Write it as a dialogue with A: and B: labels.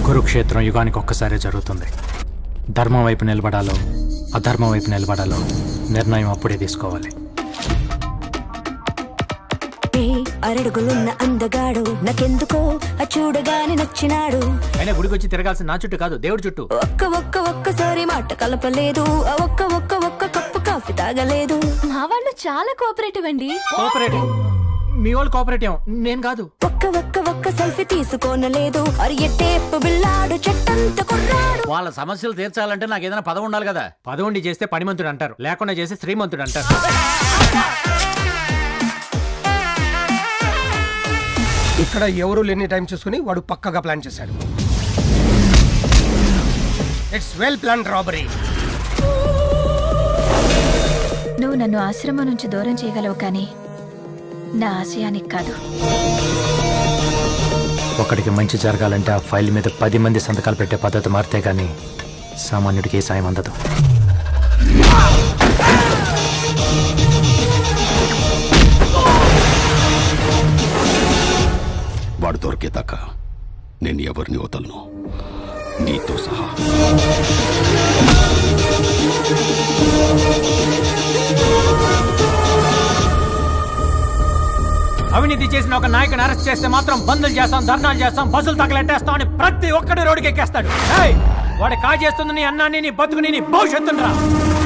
A: కురుక్షేత్రం యుగానికి ఒక్కసారే జరుగుతుంది ధర్మం వైపు నిలబడాలో అధర్మం వైపు నిలబడాలో నిర్ణయం అప్పుడే తీసుకోవాలి
B: ఏ అరడుగులున్న అందగాడు నాకెందుకో ఆ చూడగానే నచ్చినాడు
A: అయినా గుడికి వచ్చి తిరగాల్సిన నా చుట్టూ కాదు దేవుడి చుట్టూ
B: ఒక్క ఒక్క ఒక్కసారి మాట కలపలేదు ఆ ఒక్క ఒక్క ఒక్క కప్పు కాఫీ తాగలేదు
C: మా వాళ్ళు చాలా కోఆపరేటివ్ అండి
A: కోఆపరేటివ్ మీ వాళ్ళు కోఆపరేటివ్ నేను కాదు
B: ఒక్క ఒక్క ఒక్క సెల్ఫీ తీసుకోనలేదు అరి ఎట్టేపు బిల్లాడు చెట్టంత కుర్రాడు
D: వాళ్ళ సమస్యలు తీర్చాలంటే నాకు ఏదైనా పదవి ఉండాలి కదా
A: పదవుండి చేస్తే పనిమంతుడు అంటారు లేకుండా చేస్తే శ్రీమంతుడు అంటారు
E: ఇక్కడ ఎవరు లేని టైం చూసుకుని వాడు పక్కగా ప్లాన్ చేశాడు ఇట్స్ వెల్ ప్లాన్ రాబరీ
C: నువ్వు నన్ను ఆశ్రమం నుంచి దూరం చేయగలవు కానీ నా ఆశయానికి కాదు
A: ఒకడికి మంచి జరగాలంటే ఆ ఫైల్ మీద పది మంది సంతకాలు పెట్టే పద్ధతి మారితే కానీ సామాన్యుడికి ఏ సాయం అందదు
F: వాడు దొరికేదాకా నేను ఎవరిని వదలను నీతో సహా
A: అవినీతి చేసిన ఒక నాయకుని అరెస్ట్ చేస్తే మాత్రం బందులు చేస్తాం ధర్నాలు చేస్తాం బస్సులు తగలెట్టేస్తాం అని ప్రతి ఒక్కడి రోడ్డుకి ఎక్కేస్తాడు ఏయ్! వాడు కాజేస్తుంది నీ అన్నాన్ని నీ బతుకుని నీ భవిష్యత్తుని రా